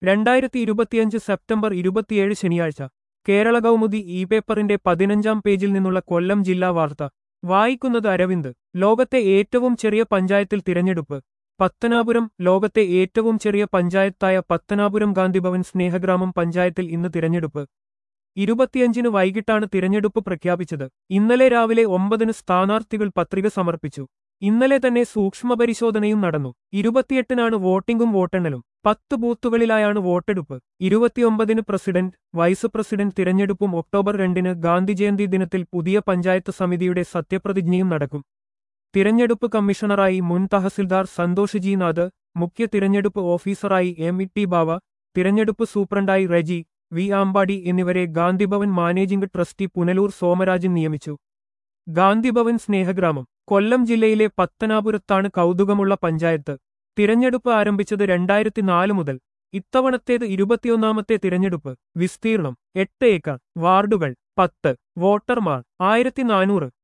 രണ്ടായിരത്തി ഇരുപത്തിയഞ്ച് സെപ്റ്റംബർ ഇരുപത്തിയേഴ് ശനിയാഴ്ച കേരള കൗമുദി ഇ പേപ്പറിന്റെ പതിനഞ്ചാം പേജിൽ നിന്നുള്ള കൊല്ലം ജില്ലാ വാർത്ത വായിക്കുന്നത് അരവിന്ദ് ലോകത്തെ ഏറ്റവും ചെറിയ പഞ്ചായത്തിൽ തിരഞ്ഞെടുപ്പ് പത്തനാപുരം ലോകത്തെ ഏറ്റവും ചെറിയ പഞ്ചായത്തായ പത്തനാപുരം ഗാന്ധിഭവൻ സ്നേഹഗ്രാമം പഞ്ചായത്തിൽ ഇന്ന് തിരഞ്ഞെടുപ്പ് ഇരുപത്തിയഞ്ചിന് വൈകിട്ടാണ് തിരഞ്ഞെടുപ്പ് പ്രഖ്യാപിച്ചത് ഇന്നലെ രാവിലെ ഒമ്പതിന് സ്ഥാനാർത്ഥികൾ പത്രിക സമർപ്പിച്ചു ഇന്നലെ തന്നെ സൂക്ഷ്മപരിശോധനയും നടന്നു ഇരുപത്തിയെട്ടിനാണ് വോട്ടിംഗും വോട്ടെണ്ണലും പത്ത് ബൂത്തുകളിലായാണ് വോട്ടെടുപ്പ് ഇരുപത്തിയൊമ്പതിന് പ്രസിഡന്റ് വൈസ് പ്രസിഡന്റ് തിരഞ്ഞെടുപ്പും ഒക്ടോബർ രണ്ടിന് ഗാന്ധി ജയന്തി ദിനത്തിൽ പുതിയ പഞ്ചായത്ത് സമിതിയുടെ സത്യപ്രതിജ്ഞയും നടക്കും തിരഞ്ഞെടുപ്പ് കമ്മീഷണറായി മുൻ തഹസിൽദാർ സന്തോഷ് ജി നാഥ് മുഖ്യ തിരഞ്ഞെടുപ്പ് ഓഫീസറായി എം ഇ ടി ബാവ തിരഞ്ഞെടുപ്പ് സൂപ്രണ്ടായി റെജി വി ആമ്പാടി എന്നിവരെ ഗാന്ധിഭവൻ മാനേജിംഗ് ട്രസ്റ്റി പുനലൂർ സോമരാജൻ നിയമിച്ചു ഗാന്ധിഭവൻ സ്നേഹഗ്രാമം കൊല്ലം ജില്ലയിലെ പത്തനാപുരത്താണ് കൗതുകമുള്ള പഞ്ചായത്ത് തിരഞ്ഞെടുപ്പ് ആരംഭിച്ചത് രണ്ടായിരത്തി നാല് മുതൽ ഇത്തവണത്തേത് ഇരുപത്തിയൊന്നാമത്തെ തിരഞ്ഞെടുപ്പ് വിസ്തീർണം എട്ട് ഏക്കർ വാർഡുകൾ പത്ത് വോട്ടർമാർ ആയിരത്തി നാനൂറ്